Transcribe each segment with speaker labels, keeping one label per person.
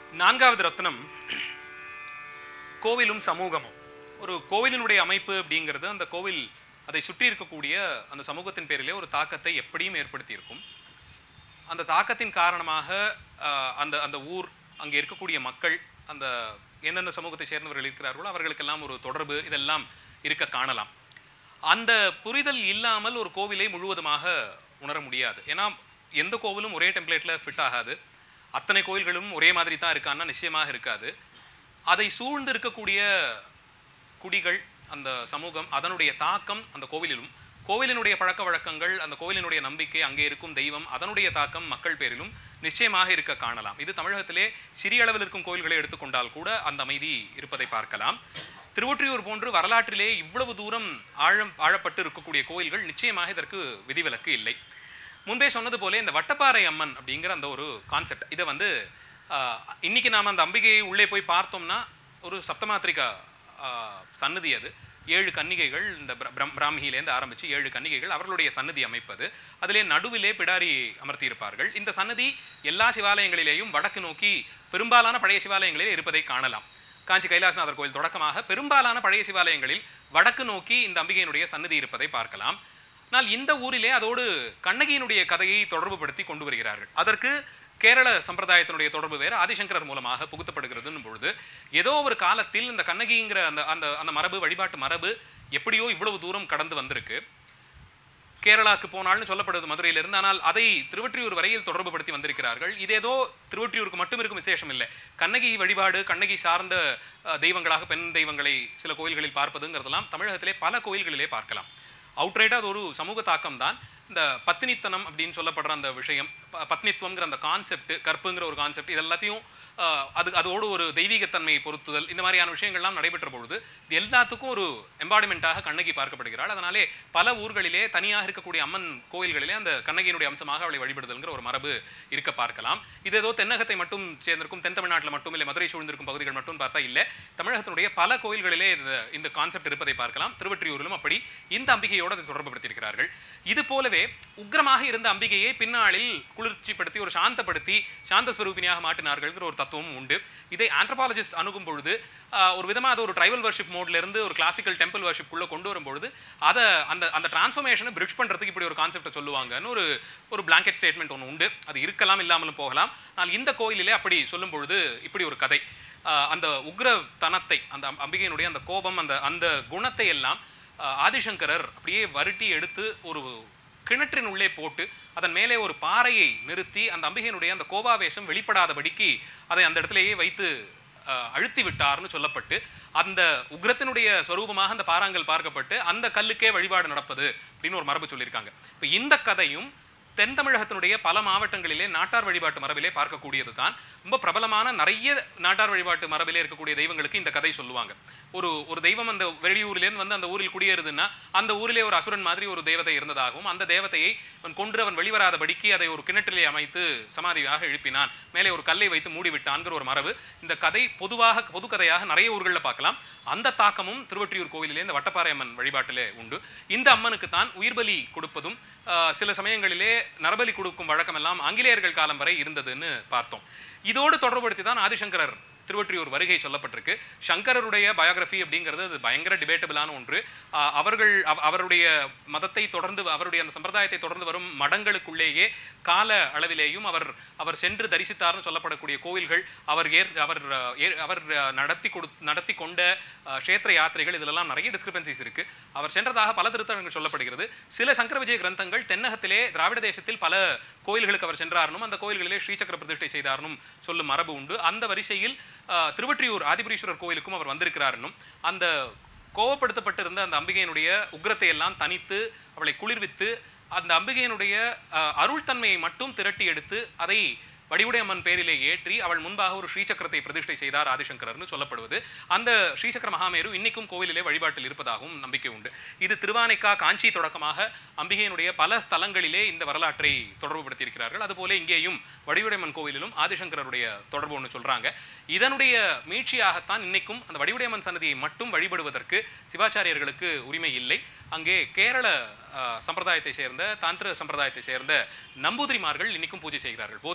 Speaker 1: நான்காவது ரத்னம் கோவிலும் சமூகமும் ஒரு கோவிலினுடைய அமைப்பு அப்படிங்கிறது அந்த கோவில் அதை சுற்றி இருக்கக்கூடிய அந்த சமூகத்தின் பேரிலே ஒரு தாக்கத்தை எப்படியும் ஏற்படுத்தியிருக்கும் அந்த தாக்கத்தின் காரணமாக ஆஹ், அந்த அந்த ஊர் அங்கே இருக்கக்கூடிய மக்கள் அந்த எந்தெந்த சமூகத்தை சேர்ந்தவர்கள் இருக்கிறார்களோ அவர்களுக்கெல்லாம் ஒரு தொடர்பு இதெல்லாம் இருக்க காணலாம் அந்த புரிதல் இல்லாமல் ஒரு கோவிலை முழுவதுமாக உணர முடியாது ஏன்னா எந்த கோவிலும் ஒரே டெம்ப்ளேட்ல ஃபிட் ஆகாது அத்தனை கோயில்களும் ஒரே மாதிரி தான் இருக்கான்னா நிச்சயமாக இருக்காது அதை சூழ்ந்து இருக்கக்கூடிய குடிகள் அந்த சமூகம் அதனுடைய தாக்கம் அந்த கோவிலிலும் கோவிலினுடைய பழக்க வழக்கங்கள் அந்த கோவிலினுடைய நம்பிக்கை அங்கே இருக்கும் தெய்வம் அதனுடைய தாக்கம் மக்கள் பேரிலும் நிச்சயமாக இருக்க காணலாம் இது தமிழகத்திலே சிறிய அளவில் இருக்கும் கோயில்களை எடுத்துக்கொண்டால் கூட அந்த அமைதி இருப்பதை பார்க்கலாம் திருவொற்றியூர் போன்று வரலாற்றிலே இவ்வளவு தூரம் ஆழம் ஆழப்பட்டு இருக்கக்கூடிய கோயில்கள் நிச்சயமாக இதற்கு விதிவிலக்கு இல்லை முன்பே சொன்னது போல இந்த வட்டப்பாறை அம்மன் அப்படிங்கிற அந்த ஒரு கான்செப்ட் இதை வந்து ஆஹ், இன்னைக்கு நாம அந்த அம்பிகையை உள்ளே போய் பார்த்தோம்னா ஒரு சப்தமாத்திரிகா ஆஹ், சன்னதி அது ஏழு கன்னிகைகள் இந்த பிர- பிரம்- பிராமியிலேருந்து ஆரம்பிச்சு ஏழு கன்னிகைகள் அவர்களுடைய சன்னதி அமைப்பது அதிலே நடுவிலே பிடாரி அமர்த்தியிருப்பார்கள் இந்த சன்னதி எல்லா சிவாலயங்களிலேயும் வடக்கு நோக்கி பெரும்பாலான பழைய சிவாலயங்களிலே இருப்பதை காணலாம் காஞ்சி கைலாசநாதர் கோயில் தொடக்கமாக பெரும்பாலான பழைய சிவாலயங்களில் வடக்கு நோக்கி இந்த அம்பிகையினுடைய சன்னதி இருப்பதை பார்க்கலாம் ஆனால் இந்த ஊரிலே அதோடு கண்ணகியினுடைய கதையை தொடர்புபடுத்தி கொண்டு வருகிறார்கள் அதற்கு கேரள சம்பிரதாயத்தினுடைய தொடர்பு வேறு ஆதிசங்கரர் மூலமாக புகுத்தப்படுகிறதுன்னு பொழுது ஏதோ ஒரு காலத்தில் இந்த கண்ணகிங்கிற அந்த அந்த அந்த மரபு வழிபாட்டு மரபு எப்படியோ இவ்வளவு தூரம் கடந்து வந்திருக்கு கேரளாக்கு போனால்னு சொல்லப்படுது மதுரையிலிருந்து ஆனால் அதை திருவொற்றியூர் வரையில் தொடர்புபடுத்தி வந்திருக்கிறார்கள் இது ஏதோ திருவொற்றியூருக்கு மட்டும் இருக்கும் விசேஷம் இல்லை கண்ணகி வழிபாடு கண்ணகி சார்ந்த அஹ், தெய்வங்களாக பெண் தெய்வங்களை சில கோயில்களில் பார்ப்பதுங்கிறதெல்லாம் தமிழகத்திலே பல கோயில்களிலே பார்க்கலாம் அவுட்ரைட்டாக அது ஒரு சமூக தாக்கம் தான் இந்த பத்தினித்தனம் அப்படின்னு சொல்லப்படுற அந்த விஷயம் ப- பத்னித்துவம்ங்கிற அந்த கான்செப்ட் கற்புங்கிற ஒரு கான்செப்ட் இது எல்லாத்தையும் ஆஹ், அது அதோடு ஒரு தெய்வீகத்தன்மையை பொருத்துதல் இந்த மாதிரியான விஷயங்கள்லாம் நடைபெற்ற பொழுது இது எல்லாத்துக்கும் ஒரு எம்பாடிமெண்ட்டாக கண்ணகி பார்க்கப்படுகிறாள் அதனாலே பல ஊர்களிலே தனியாக இருக்கக்கூடிய அம்மன் கோயில்களிலே அந்த கண்ணகியினுடைய அம்சமாக அவளை வழிபடுதல்ங்கிற ஒரு மரபு இருக்க பார்க்கலாம் இது ஏதோ தென்னகத்தை மட்டும் சேர்ந்திருக்கும் தென் தமிழ்நாட்டில் மட்டும் இல்லை மதுரை சூழ்ந்திருக்கும் பகுதிகள் மட்டும் பார்த்தா இல்லை தமிழகத்தினுடைய பல கோயில்களிலே இந்த இந்த கான்செப்ட் இருப்பதை பார்க்கலாம் திருவற்றியூரிலும் அப்படி இந்த அம்பிகையோடு அதை தொடர்புபடுத்தியிருக்கிறார்கள் இது போலவே உக்கிரமாக இருந்த அம்பிகையை பின்னாளில் குளிர்ச்சிப்படுத்தி ஒரு சாந்தப்படுத்தி சாந்த ஸ்வரூபினியாக மாற்றினார்கள்ங்கிற ஒரு தத்துவமும் உண்டு இதை ஆந்த்ரபாலஜிஸ்ட் அணுகும் பொழுது ஆஹ், ஒரு விதமாக அது ஒரு ட்ரைபல் வர்ஷிப் மோட்ல இருந்து ஒரு கிளாசிக்கல் டெம்பிள் வர்ஷிப்புக்குள்ள கொண்டு வரும்பொழுது அதை அந்த அந்த டிரான்ஸ்ஃபர்மேஷனை பிரிட்ஜ் பண்றதுக்கு இப்படி ஒரு கான்செப்டை சொல்லுவாங்கன்னு ஒரு ஒரு பிளாங்கெட் ஸ்டேட்மெண்ட் ஒன்று உண்டு அது இருக்கலாம் இல்லாமலும் போகலாம் ஆனால் இந்த கோயிலிலே அப்படி சொல்லும் பொழுது இப்படி ஒரு கதை ஆஹ், அந்த உக்ரத்தனத்தை அந்த அம்- அம்பிகையினுடைய அந்த கோபம் அந்த அந்த குணத்தை எல்லாம் ஆஹ், ஆதிசங்கரர் அப்படியே வருட்டி எடுத்து ஒரு கிணற்றின் உள்ளே போட்டு அதன் மேலே ஒரு பாறையை நிறுத்தி அந்த அம்பிகையினுடைய அந்த கோபாவேசம் வெளிப்படாதபடிக்கு அதை அந்த இடத்திலேயே வைத்து அஹ், அழுத்தி விட்டார்னு சொல்லப்பட்டு அந்த உக்ரத்தினுடைய சொரூபமாக அந்த பாறாங்கல் பார்க்கப்பட்டு அந்த கல்லுக்கே வழிபாடு நடப்பது அப்படின்னு ஒரு மரபு சொல்லியிருக்காங்க இப்போ இந்த கதையும் தென் தமிழகத்தினுடைய பல மாவட்டங்களிலே நாட்டார் வழிபாட்டு மரபிலே பார்க்கக்கூடியது தான் ரொம்ப பிரபலமான நிறைய நாட்டார் வழிபாட்டு மரபிலே இருக்கக்கூடிய தெய்வங்களுக்கு இந்த கதை சொல்லுவாங்க ஒரு ஒரு தெய்வம் அந்த வெளியூரிலேருந்து வந்து அந்த ஊரில் குடியேறுதுன்னா அந்த ஊரிலே ஒரு அசுரன் மாதிரி ஒரு தேவதை இருந்ததாகவும் அந்த தேவதையை அவன் கொன்று அவன் வெளிவராதபடிக்கு அதை ஒரு கிணற்றிலே அமைத்து சமாதியாக எழுப்பினான் மேலே ஒரு கல்லை வைத்து மூடி விட்டான்கிற ஒரு மரபு இந்த கதை பொதுவாக பொது கதையாக நிறைய ஊர்களில் பார்க்கலாம் அந்த தாக்கமும் திருவொற்றியூர் கோயிலிலே இந்த வட்டப்பாறை அம்மன் வழிபாட்டிலே உண்டு இந்த அம்மனுக்கு தான் உயிர்பலி கொடுப்பதும் ஆஹ், சில சமயங்களிலே நரபலி கொடுக்கும் வழக்கம் எல்லாம் ஆங்கிலேயர்கள் காலம் வரை இருந்ததுன்னு பார்த்தோம் இதோடு தொடர்புபடுத்தி தான் ஆதிசங்கரர் திருவொற்றியூர் வருகை சொல்லப்பட்டிருக்கு சங்கரருடைய பயோகிராஃபி அப்படிங்கிறது அது பயங்கர டிபேட்டபிளான ஒன்று ஆஹ், அவர்கள் அவ- அவருடைய மதத்தை தொடர்ந்து அவருடைய அந்த சம்பிரதாயத்தை தொடர்ந்து வரும் மடங்களுக்குள்ளேயே கால அளவிலேயும் அவர் அவர் சென்று தரிசித்தார்னு சொல்லப்படக்கூடிய கோவில்கள் அவர் ஏற் அவர் அஹ், ஏ- அவர் அஹ், நடத்தி கொடு நடத்தி கொண்ட அஹ், க்ஷேத்திர யாத்திரைகள் இதிலெல்லாம் நிறைய டிஸ்கிரிபன்சிஸ் இருக்கு அவர் சென்றதாக பல திருத்தலங்கள் சொல்லப்படுகிறது சில சங்கர விஜய கிரந்தங்கள் தென்னகத்திலே திராவிட தேசத்தில் பல கோயில்களுக்கு அவர் சென்றார்னும் அந்த கோயில்களிலே ஸ்ரீசக்கர பிரதிஷ்டை செய்தார்னும் சொல்லும் மரபு உண்டு அந்த வரிசையில் அஹ், திருவொற்றியூர் ஆதிபுரீஸ்வரர் கோயிலுக்கும் அவர் வந்திருக்கிறார்னும் அந்த கோவப்படுத்தப்பட்டிருந்த அந்த அம்பிகையினுடைய உக்கிரத்தை எல்லாம் தனித்து அவளை குளிர்வித்து அந்த அம்பிகையினுடைய அஹ், அருள்தன்மையை மட்டும் திரட்டி எடுத்து அதை வடிவுடையம்மன் பேரிலே ஏற்றி அவள் முன்பாக ஒரு ஸ்ரீசக்கரத்தை பிரதிஷ்டை செய்தார் ஆதிசங்கரர்னு சொல்லப்படுவது அந்த ஸ்ரீசக்கர மகாமேரு இன்னைக்கும் கோவிலிலே வழிபாட்டில் இருப்பதாகவும் நம்பிக்கை உண்டு இது திருவானைக்கா காஞ்சி தொடக்கமாக அம்பிகையினுடைய பல ஸ்தலங்களிலே இந்த வரலாற்றை தொடர்புபடுத்தியிருக்கிறார்கள் அதுபோல இங்கேயும் வடிவுடையம்மன் கோவிலிலும் ஆதிசங்கரருடைய தொடர்பு ஒன்று சொல்றாங்க இதனுடைய மீட்சியாகத்தான் இன்னைக்கும் அந்த வடிவுடையம்மன் சன்னதியை மட்டும் வழிபடுவதற்கு சிவாச்சாரியர்களுக்கு உரிமை இல்லை அங்கே கேரள அஹ், சம்பிரதாயத்தை சேர்ந்த தாந்திர சம்பிரதாயத்தை சேர்ந்த நம்பூதிரிமார்கள் இன்னைக்கும் பூஜை செய்கிறார்கள் போத்திகள் பூஜை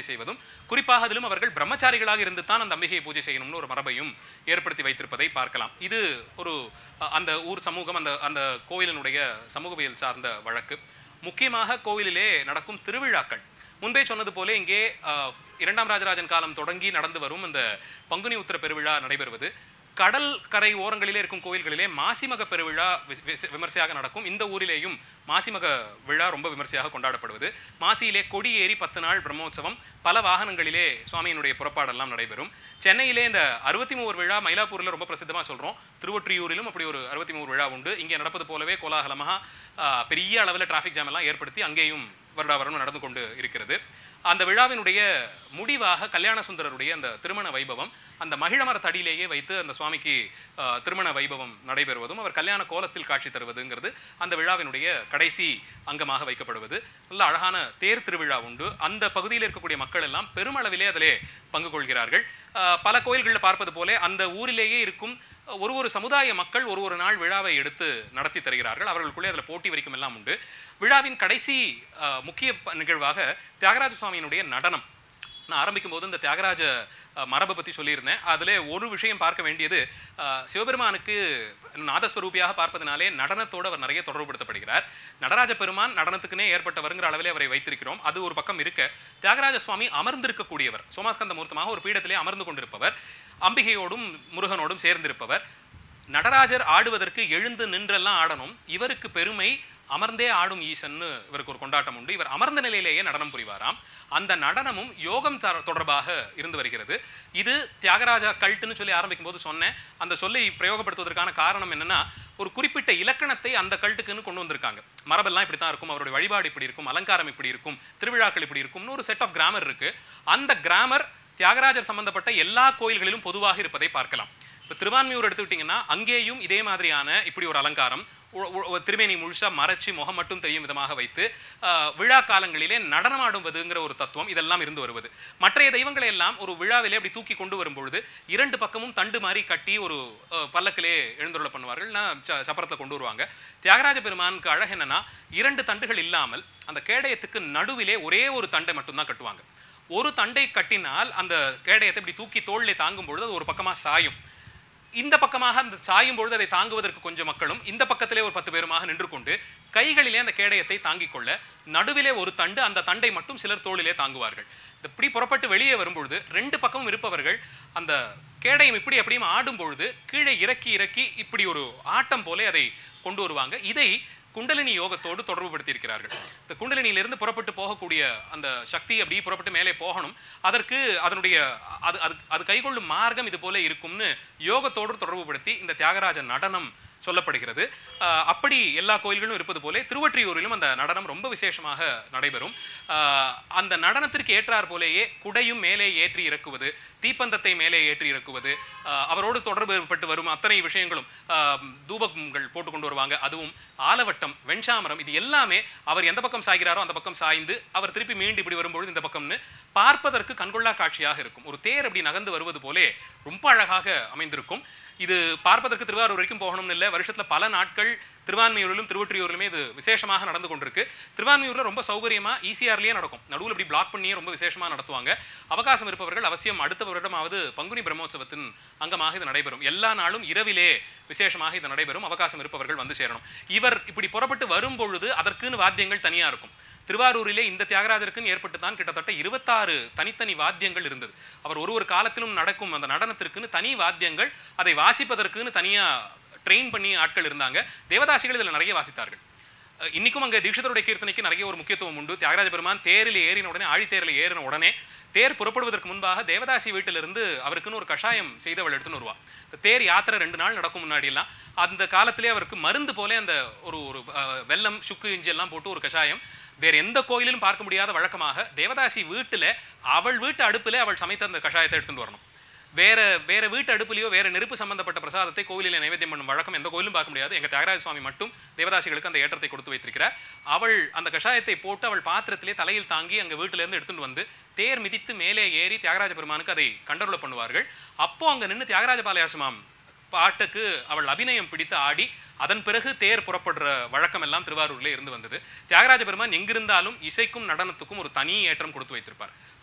Speaker 1: பூஜை செய்வதும் குறிப்பாக அதிலும் அவர்கள் பிரம்மச்சாரிகளாக இருந்து தான் அந்த அம்பிகையை பூஜை செய்யணும்னு ஒரு மரபையும் ஏற்படுத்தி வைத்திருப்பதை பார்க்கலாம் இது ஒரு அஹ், அந்த ஊர் சமூகம் அந்த அந்த கோயிலினுடைய சமூகவியல் சார்ந்த வழக்கு முக்கியமாக கோவிலிலே நடக்கும் திருவிழாக்கள் முன்பே சொன்னது போல இங்கே அஹ், இரண்டாம் ராஜராஜன் காலம் தொடங்கி நடந்து வரும் இந்த பங்குனி உத்திர பெருவிழா நடைபெறுவது கடல் கரை ஓரங்களிலே இருக்கும் கோயில்களிலே மாசிமக பெருவிழா வி- வி- விமர்சையாக நடக்கும் இந்த ஊரிலேயும் மாசிமக விழா ரொம்ப விமர்சையாக கொண்டாடப்படுவது மாசியிலே கொடி ஏறி பத்து நாள் பிரம்மோற்சவம் பல வாகனங்களிலே சுவாமியினுடைய புறப்பாடெல்லாம் நடைபெறும் சென்னையிலே இந்த அறுபத்தி மூவர் விழா மயிலாப்பூரில் ரொம்ப பிரசித்தமாக சொல்கிறோம் திருவொற்றியூரிலும் அப்படி ஒரு அறுபத்தி மூவர் விழா உண்டு இங்கே நடப்பது போலவே கோலாகலமாக ஆஹ், பெரிய அளவில் டிராஃபிக் ஜாம் எல்லாம் ஏற்படுத்தி அங்கேயும் வருடா வருடம் நடந்து கொண்டு இருக்கிறது அந்த விழாவினுடைய முடிவாக கல்யாண சுந்தரருடைய அந்த திருமண வைபவம் அந்த மகிழமர தடியிலேயே வைத்து அந்த சுவாமிக்கு ஆஹ், திருமண வைபவம் நடைபெறுவதும் அவர் கல்யாண கோலத்தில் காட்சி தருவதுங்கிறது அந்த விழாவினுடைய கடைசி அங்கமாக வைக்கப்படுவது நல்ல அழகான தேர் திருவிழா உண்டு அந்த பகுதியில் இருக்கக்கூடிய மக்கள் எல்லாம் பெருமளவிலே அதிலே பங்கு கொள்கிறார்கள் ஆஹ், பல கோயில்களில் பார்ப்பது போல அந்த ஊரிலேயே இருக்கும் ஒரு ஒரு சமுதாய மக்கள் ஒரு ஒரு நாள் விழாவை எடுத்து நடத்தி தருகிறார்கள் அவர்களுக்குள்ளே அதில் போட்டி வரைக்கும் எல்லாம் உண்டு விழாவின் கடைசி ஆஹ், முக்கிய ப- நிகழ்வாக தியாகராஜ சுவாமியினுடைய நடனம் நான் ஆரம்பிக்கும் போது இந்த தியாகராஜ அஹ், மரபை பற்றி சொல்லியிருந்தேன் அதில் ஒரு விஷயம் பார்க்க வேண்டியது அஹ், சிவபெருமானுக்கு நாதஸ்வரூபியாக பார்ப்பதனாலே நடனத்தோடு அவர் நிறைய தொடர்புபடுத்தப்படுகிறார் நடராஜ பெருமான் நடனத்துக்குனே ஏற்பட்டவருங்கிற அளவிலே அவரை வைத்திருக்கிறோம் அது ஒரு பக்கம் இருக்க தியாகராஜ சுவாமி அமர்ந்திருக்கக்கூடியவர் சோமாஸ்கந்த மூர்த்தமாக ஒரு பீடத்திலே அமர்ந்து கொண்டிருப்பவர் அம்பிகையோடும் முருகனோடும் சேர்ந்திருப்பவர் நடராஜர் ஆடுவதற்கு எழுந்து நின்றெல்லாம் ஆடணும் இவருக்கு பெருமை அமர்ந்தே ஆடும் ஈசன்னு இவருக்கு ஒரு கொண்டாட்டம் உண்டு இவர் அமர்ந்த நிலையிலேயே நடனம் புரிவாராம் அந்த நடனமும் யோகம் தர- தொடர்பாக இருந்து வருகிறது இது தியாகராஜா கல்ட்டுன்னு சொல்லி ஆரம்பிக்கும் போது சொன்னேன் அந்த சொல்லை பிரயோகப்படுத்துவதற்கான காரணம் என்னன்னா ஒரு குறிப்பிட்ட இலக்கணத்தை அந்த கல்ட்டுக்குன்னு கொண்டு வந்திருக்காங்க மரபெல்லாம் இப்படி தான் இருக்கும் அவருடைய வழிபாடு இப்படி இருக்கும் அலங்காரம் இப்படி இருக்கும் திருவிழாக்கள் இப்படி இருக்கும்னு ஒரு செட் ஆஃப் கிராமர் இருக்கு அந்த கிராமர் தியாகராஜர் சம்பந்தப்பட்ட எல்லா கோயில்களிலும் பொதுவாக இருப்பதை பார்க்கலாம் இப்போ திருவான்மியூர் எடுத்துக்கிட்டிங்கன்னா அங்கேயும் இதே மாதிரியான இப்படி ஒரு அலங்காரம் உ- உ- ஒரு திருமேனி முழுசா மறைச்சு முகம் மட்டும் தெரியும் விதமாக வைத்து ஆஹ், விழா காலங்களிலே நடனமாடுவதுங்கிற ஒரு தத்துவம் இதெல்லாம் இருந்து வருவது மற்றைய தெய்வங்களை எல்லாம் ஒரு விழாவிலே அப்படி தூக்கி கொண்டு வரும்பொழுது இரண்டு பக்கமும் தண்டு மாதிரி கட்டி ஒரு ஆஹ், பல்லக்கிலே எழுந்துருள பண்ணுவார்கள் நான் ச- சப்பரத்தில் கொண்டு வருவாங்க தியாகராஜ பெருமானுக்கு அழகு என்னன்னா இரண்டு தண்டுகள் இல்லாமல் அந்த கேடயத்துக்கு நடுவிலே ஒரே ஒரு தண்டை மட்டும்தான் கட்டுவாங்க ஒரு தண்டை கட்டினால் அந்த கேடயத்தை இப்படி தூக்கி தோளிலே தாங்கும் பொழுது அது ஒரு பக்கமா சாயும் இந்த பக்கமாக அந்த சாயும் பொழுது அதை தாங்குவதற்கு கொஞ்சம் மக்களும் இந்த பக்கத்திலே ஒரு பத்து பேருமாக நின்று கொண்டு கைகளிலே அந்த கேடயத்தை தாங்கிக் கொள்ள நடுவிலே ஒரு தண்டு அந்த தண்டை மட்டும் சிலர் தோளிலே தாங்குவார்கள் இந்த இப்படி புறப்பட்டு வெளியே வரும்பொழுது ரெண்டு பக்கமும் இருப்பவர்கள் அந்த கேடயம் இப்படி அப்படியும் ஆடும் பொழுது கீழே இறக்கி இறக்கி இப்படி ஒரு ஆட்டம் போலே அதை கொண்டு வருவாங்க இதை குண்டலினி யோகத்தோடு தொடர்புபடுத்தி இருக்கிறார்கள் இந்த குண்டலினியிலிருந்து புறப்பட்டு போகக்கூடிய அந்த சக்தி அப்படியே புறப்பட்டு மேலே போகணும் அதற்கு அதனுடைய அது அது அது கைகொள்ளும் மார்க்கம் இது போல இருக்கும்னு யோகத்தோடு தொடர்புபடுத்தி இந்த தியாகராஜ நடனம் சொல்லப்படுகிறது ஆஹ் அப்படி எல்லா கோயில்களும் இருப்பது போல திருவொற்றியூரிலும் அந்த நடனம் ரொம்ப விசேஷமாக நடைபெறும் ஆஹ் அந்த நடனத்திற்கு ஏற்றார் போலேயே குடையும் மேலே ஏற்றி இறக்குவது தீப்பந்தத்தை மேலே ஏற்றி இறக்குவது ஆஹ் அவரோடு தொடர்பு பட்டு வரும் அத்தனை விஷயங்களும் ஆஹ் தூபங்கள் போட்டு கொண்டு வருவாங்க அதுவும் ஆலவட்டம் வெண்சாமரம் இது எல்லாமே அவர் எந்த பக்கம் சாய்கிறாரோ அந்த பக்கம் சாய்ந்து அவர் திருப்பி மீண்டு இப்படி வரும்பொழுது இந்த பக்கம்னு பார்ப்பதற்கு கண்கொள்ளா காட்சியாக இருக்கும் ஒரு தேர் அப்படி நகர்ந்து வருவது போலே ரொம்ப அழகாக அமைந்திருக்கும் இது பார்ப்பதற்கு திருவாரூர் வரைக்கும் போகணும்னு இல்லை வருஷத்துல பல நாட்கள் திருவான்மையூரிலும் திருவொற்றியூரிலுமே இது விசேஷமாக நடந்து கொண்டிருக்கு திருவான்மையூர்ல ரொம்ப சௌகரியமா ஈசிஆர்லயே நடக்கும் நடுவில் இப்படி பிளாக் பண்ணியே ரொம்ப விசேஷமா நடத்துவாங்க அவகாசம் இருப்பவர்கள் அவசியம் அடுத்த வருடமாவது பங்குனி பிரம்மோற்சவத்தின் அங்கமாக இது நடைபெறும் எல்லா நாளும் இரவிலே விசேஷமாக இது நடைபெறும் அவகாசம் இருப்பவர்கள் வந்து சேரணும் இவர் இப்படி புறப்பட்டு வரும் பொழுது அதற்குன்னு வாத்தியங்கள் தனியா இருக்கும் திருவாரூரிலே இந்த தியாகராஜருக்குன்னு ஏற்பட்டு தான் கிட்டத்தட்ட இருபத்தாறு தனித்தனி வாத்தியங்கள் இருந்தது அவர் ஒரு ஒரு காலத்திலும் நடக்கும் அந்த நடனத்திற்குன்னு தனி வாத்தியங்கள் அதை வாசிப்பதற்குன்னு தனியா ட்ரெயின் பண்ணி ஆட்கள் இருந்தாங்க தேவதாசிகள் இதில் நிறைய வாசித்தார்கள் அஹ் இன்னைக்கும் அங்கே தீட்சிதருடைய கீர்த்தனைக்கு நிறைய ஒரு முக்கியத்துவம் உண்டு தியாகராஜ பெருமான் தேரில் ஏறின உடனே ஆழித்தேரில் ஏறின உடனே தேர் புறப்படுவதற்கு முன்பாக தேவதாசி வீட்டிலிருந்து அவருக்குன்னு ஒரு கஷாயம் செய்து அவள் எடுத்துன்னு வருவா இந்த தேர் யாத்திரை ரெண்டு நாள் நடக்கும் முன்னாடி எல்லாம் அந்த காலத்திலே அவருக்கு மருந்து போல அந்த ஒரு ஒரு அஹ், வெல்லம் சுக்கு இஞ்சி எல்லாம் போட்டு ஒரு கஷாயம் வேற எந்த கோயிலிலும் பார்க்க முடியாத வழக்கமாக தேவதாசி வீட்டுல அவள் வீட்டு அடுப்புல அவள் சமைத்த அந்த கஷாயத்தை எடுத்துட்டு வரணும் வேற வேற வீட்டு அடுப்புலையோ வேற நெருப்பு சம்பந்தப்பட்ட பிரசாதத்தை கோவிலில் நைவேத்தியம் பண்ணும் வழக்கம் எந்த கோயிலும் பார்க்க முடியாது எங்க தியாகராஜ சுவாமி மட்டும் தேவதாசிகளுக்கு அந்த ஏற்றத்தை கொடுத்து வைத்திருக்கிறார் அவள் அந்த கஷாயத்தை போட்டு அவள் பாத்திரத்திலே தலையில் தாங்கி அங்க வீட்டுல இருந்து எடுத்துட்டு வந்து தேர் மிதித்து மேலே ஏறி தியாகராஜ பெருமானுக்கு அதை கண்டருள பண்ணுவார்கள் அப்போ அங்க நின்று தியாகராஜ பாலயாசமாம் பாட்டுக்கு அவள் அபிநயம் பிடித்து ஆடி அதன் பிறகு தேர் புறப்படுற வழக்கம் எல்லாம் திருவாரூர்ல இருந்து வந்தது தியாகராஜ பெருமான் எங்கிருந்தாலும் இசைக்கும் நடனத்துக்கும் ஒரு தனி ஏற்றம் கொடுத்து வைத்திருப்பார்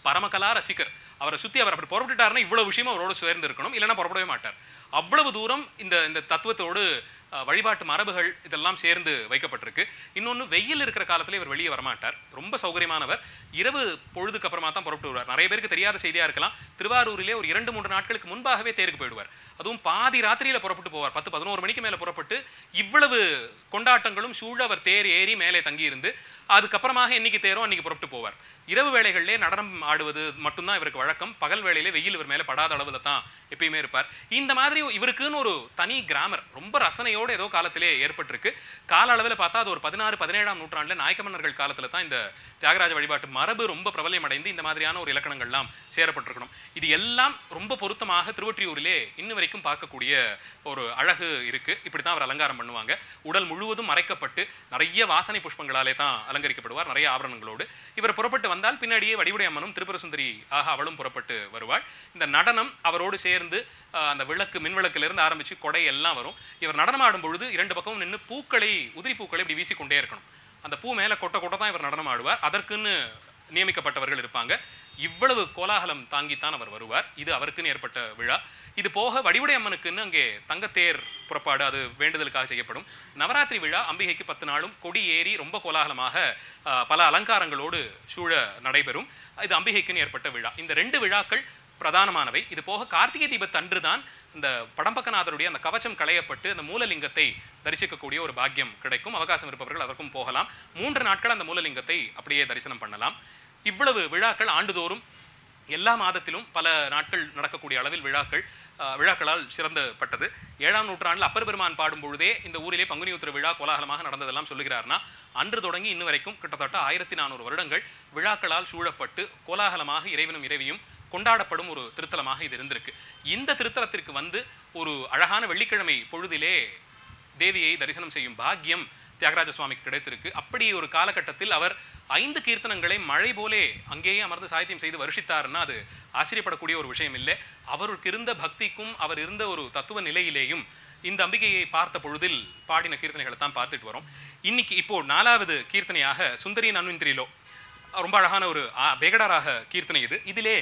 Speaker 1: பரமகலா ரசிகர் அவரை சுத்தி அவர் அப்படி புறப்பட்டுட்டாருன்னா இவ்வளவு விஷயமும் அவரோட சேர்ந்து இருக்கணும் இல்லைன்னா புறப்படவே மாட்டார் அவ்வளவு தூரம் இந்த இந்த தத்துவத்தோடு அஹ், வழிபாட்டு மரபுகள் இதெல்லாம் சேர்ந்து வைக்கப்பட்டிருக்கு இன்னொன்னு வெயில் இருக்கிற காலத்துல இவர் வெளியே வரமாட்டார் ரொம்ப சௌகரியமானவர் இரவு பொழுதுக்கு அப்புறமா தான் புறப்பட்டு வருவார் நிறைய பேருக்கு தெரியாத செய்தியா இருக்கலாம் திருவாரூரிலே ஒரு இரண்டு மூன்று நாட்களுக்கு முன்பாகவே தேருக்கு போயிடுவார் அதுவும் பாதி ராத்திரியில புறப்பட்டு போவார் பத்து பதினோரு மணிக்கு மேல புறப்பட்டு இவ்வளவு கொண்டாட்டங்களும் சூழ அவர் தேர் ஏறி மேலே தங்கியிருந்து அதுக்கப்புறமாக என்னைக்கு தேரோ அன்னைக்கு புறப்பட்டு போவார் இரவு வேளைகளிலே நடனம் ஆடுவது மட்டும்தான் இவருக்கு வழக்கம் பகல் வேளையிலே வெயில் இவர் மேலே படாத அளவில் தான் எப்பயுமே இருப்பார் இந்த மாதிரி இவருக்குன்னு ஒரு தனி கிராமர் ரொம்ப ரசனையோடு ஏதோ காலத்திலே ஏற்பட்டிருக்கு கால அளவில் பார்த்தா அது ஒரு பதினாறு பதினேழாம் நூற்றாண்டில் நாயக்க மன்னர்கள் காலத்தில் தான் இந்த தியாகராஜ வழிபாட்டு மரபு ரொம்ப பிரபலம் அடைந்து இந்த மாதிரியான ஒரு இலக்கணங்கள்லாம் சேரப்பட்டிருக்கணும் இது எல்லாம் ரொம்ப பொருத்தமாக திருவொற்றியூரிலே இன்ன வரைக்கும் பார்க்கக்கூடிய ஒரு அழகு இருக்கு இப்படி தான் அவர் அலங்காரம் பண்ணுவாங்க உடல் முழுவதும் மறைக்கப்பட்டு நிறைய வாசனை புஷ்பங்களாலே தான் அலங்கரிக்கப்படுவார் நிறைய ஆபரணங்களோடு இவர் புறப்பட்டு வந்தால் பின்னாடியே வடிவுடை அம்மனும் திரிபுர சுந்தரி ஆக அவளும் புறப்பட்டு வருவாள் இந்த நடனம் அவரோடு சேர்ந்து ஆஹ், அந்த விளக்கு மின் விளக்கிலிருந்து ஆரம்பிச்சு கொடை எல்லாம் வரும் இவர் நடனம் ஆடும் பொழுது இரண்டு பக்கமும் நின்று பூக்களை உதிரி பூக்களை இப்படி வீசிக்கொண்டே இருக்கணும் அந்த பூ மேலே கொட்ட கொட்ட தான் இவர் நடனம் ஆடுவார் அதற்குன்னு நியமிக்கப்பட்டவர்கள் இருப்பாங்க இவ்வளவு கோலாகலம் தாங்கித்தான் அவர் வருவார் இது அவருக்குன்னு ஏற்பட்ட விழா இது போக வடிவுடை அம்மனுக்குன்னு அங்கே தங்கத்தேர் புறப்பாடு அது வேண்டுதலுக்காக செய்யப்படும் நவராத்திரி விழா அம்பிகைக்கு பத்து நாளும் கொடி ஏறி ரொம்ப கோலாகலமாக ஆஹ், பல அலங்காரங்களோடு சூழ நடைபெறும் இது அம்பிகைக்குன்னு ஏற்பட்ட விழா இந்த ரெண்டு விழாக்கள் பிரதானமானவை இது போக கார்த்திகை தீபத்தன்று தான் இந்த படம்பக்கநாதருடைய அந்த கவச்சம் களையப்பட்டு அந்த மூலலிங்கத்தை தரிசிக்கக்கூடிய ஒரு பாக்கியம் கிடைக்கும் அவகாசம் இருப்பவர்கள் அதற்கும் போகலாம் மூன்று நாட்கள் அந்த மூலலிங்கத்தை அப்படியே தரிசனம் பண்ணலாம் இவ்வளவு விழாக்கள் ஆண்டுதோறும் எல்லா மாதத்திலும் பல நாட்கள் நடக்கக்கூடிய அளவில் விழாக்கள் அஹ், விழாக்களால் சிறந்தப்பட்டது ஏழாம் நூற்றாண்டில் அப்பர் பெருமான் பாடும் பொழுதே இந்த ஊரிலே பங்குனி உத்திர விழா கோலாகலமாக நடந்ததெல்லாம் சொல்லுகிறார்னா அன்று தொடங்கி இன்னும் வரைக்கும் கிட்டத்தட்ட ஆயிரத்தி நானூறு வருடங்கள் விழாக்களால் சூழப்பட்டு கோலாகலமாக இறைவனும் இறைவியும் கொண்டாடப்படும் ஒரு திருத்தலமாக இது இருந்திருக்கு இந்த திருத்தலத்திற்கு வந்து ஒரு அழகான வெள்ளிக்கிழமை பொழுதிலே தேவியை தரிசனம் செய்யும் பாக்கியம் தியாகராஜ சுவாமிக்கு கிடைத்திருக்கு அப்படி ஒரு காலகட்டத்தில் அவர் ஐந்து கீர்த்தனங்களை மழை போலே அங்கேயே அமர்ந்து சாகித்யம் செய்து வருஷித்தாருன்னா அது ஆச்சரியப்படக்கூடிய ஒரு விஷயம் இல்லை அவருக்கு இருந்த பக்திக்கும் அவர் இருந்த ஒரு தத்துவ நிலையிலேயும் இந்த அம்பிகையை பார்த்த பொழுதில் பாடின கீர்த்தனைகளை தான் பார்த்துட்டு வரோம் இன்னைக்கு இப்போ நாலாவது கீர்த்தனையாக சுந்தரி நன்விந்திரிலோ ரொம்ப அழகான ஒரு ஆ, பேகடாராக கீர்த்தனை இது இதிலே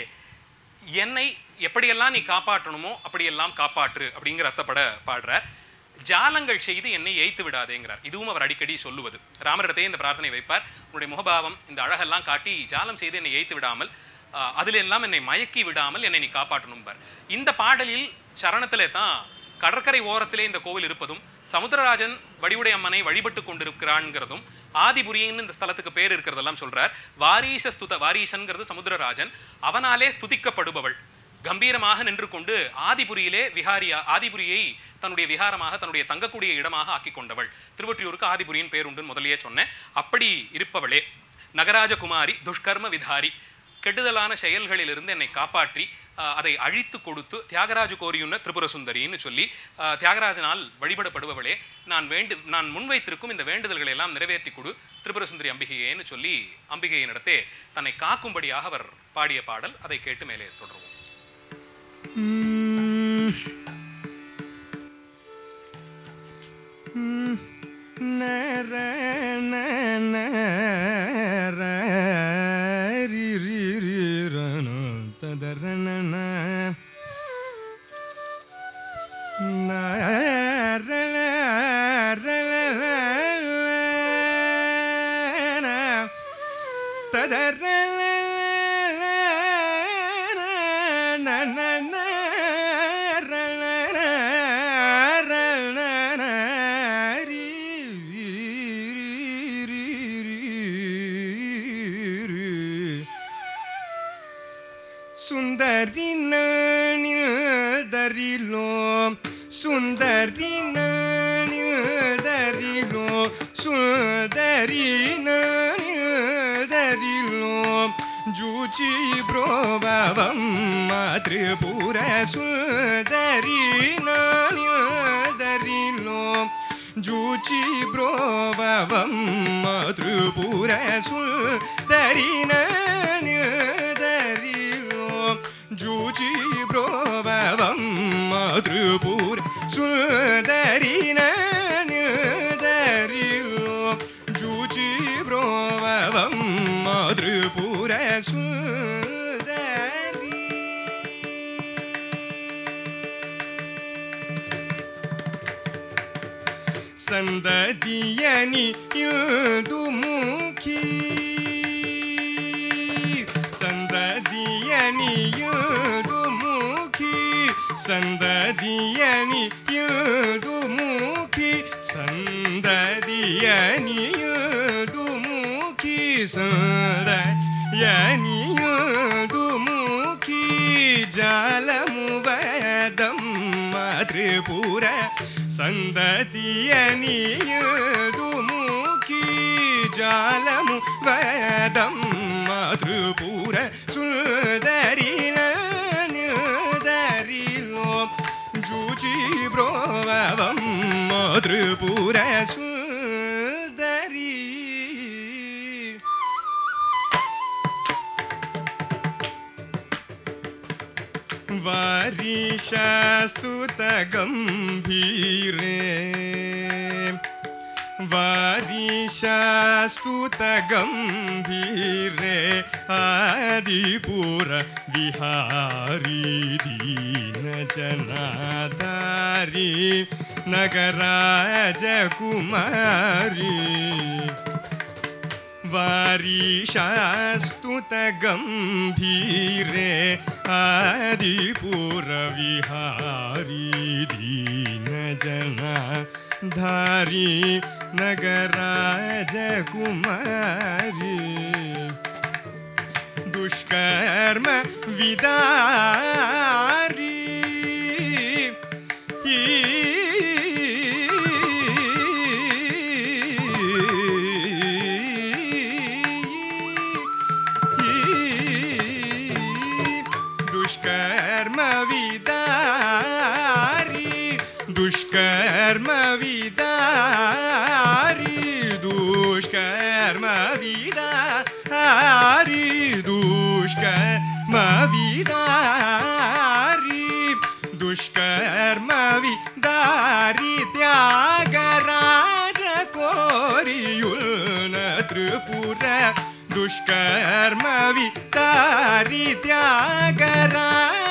Speaker 1: என்னை எப்படியெல்லாம் நீ காப்பாற்றணுமோ அப்படியெல்லாம் காப்பாற்று அப்படிங்கிற அர்த்தப்பட பாடுறார் ஜாலங்கள் செய்து என்னை ஏய்த்து விடாதேங்கிறார் இதுவும் அவர் அடிக்கடி சொல்லுவது ராமரிடத்தையே இந்த பிரார்த்தனை வைப்பார் உன்னுடைய முகபாவம் இந்த அழகெல்லாம் காட்டி ஜாலம் செய்து என்னை ஏய்த்து விடாமல் ஆஹ், அதில் எல்லாம் என்னை மயக்கி விடாமல் என்னை நீ காப்பாற்றணும்பார் இந்த பாடலில் சரணத்திலே தான் கடற்கரை ஓரத்திலே இந்த கோவில் இருப்பதும் சமுத்திரராஜன் வடிவுடை அம்மனை வழிபட்டு கொண்டிருக்கிறான்ங்கிறதும் ஆதிபுரின்னு இந்த ஸ்தலத்துக்கு பேர் இருக்கிறதெல்லாம் சொல்றார் வாரீச ஸ்துத வாரீசன்கிறது சமுத்திரராஜன் அவனாலே ஸ்துதிக்கப்படுபவள் கம்பீரமாக நின்று கொண்டு ஆதிபுரியிலே விஹாரியா ஆதிபுரியை தன்னுடைய விகாரமாக தன்னுடைய தங்கக்கூடிய இடமாக ஆக்கி கொண்டவள் திருவொற்றியூருக்கு ஆதிபுரியின் பேர் உண்டுன்னு முதலியே சொன்னேன் அப்படி இருப்பவளே நகராஜகுமாரி துஷ்கர்ம விதாரி கெடுதலான செயல்களிலிருந்து என்னை காப்பாற்றி ஆஹ், அதை அழித்து கொடுத்து தியாகராஜ கோரியுன்ன திரிபுர சுந்தரின்னு சொல்லி ஆஹ், தியாகராஜனால் வழிபடப்படுபவளே நான் வேண்டு நான் முன்வைத்திருக்கும் இந்த வேண்டுதல்களை எல்லாம் நிறைவேற்றி கொடு திரிபுர சுந்தரி அம்பிகையேன்னு சொல்லி அம்பிகையினிடத்தே தன்னை காக்கும்படியாக அவர் பாடிய பாடல் அதை கேட்டு மேலே தொடருவோம்
Speaker 2: சுந்தரி நானில் தரிலோ சுந்தரி நானில் தரிலோ சுந்தரி நானில் தரிலோ ஜூச்சி புரோபவம் மாத்ருபுர சுந்தரி நானில் தரிலோ ஜூச்சி புரோபவம் மாத்ருபுர சுந்தரி நானில் தரிலோ ஜூச்சி புரோபவம் மாத்ருபுர சுந்தரி நானில் தரிலோ ஜூச்சி புரோபவம் மாத்ருபுர சுந்தரி சந்ததியனி இல்துமுகி சந்ததியனி இல்துமுகி சந்ததியனி இல்துமுகி சந்ததியனி இல்துமுகி சந்ததியனி இல்துமுகி ஜாலமுவதம் மாத்ருபுர சந்ததியனியுதுமுகி ஜாலமு வதம் மாத்ருபுர சுந்தரிலோ ஜூஜி ப்ரோவம் மாத்ருபுர சுந்தரி वारिशास्तुतगम्भीरे वारिशास्तुतगम्भीरे आदिपुर विहारी दीनजनाधारी नगराजकुमारी वारिशास्तुतगम्भीरे आदिपुरविहारी दीनजना धारी नगराजकुमारी दुष्कर्म विदारी दुष्कर्म विदारी दुष्कर्म विदारी दुष्कर्म विदारी दुष्कर्म विदारी दुष्कर्म विदारी त्यागराज कोरियुल्न त्रिपुर दुष्कर्म विदारी त्यागराज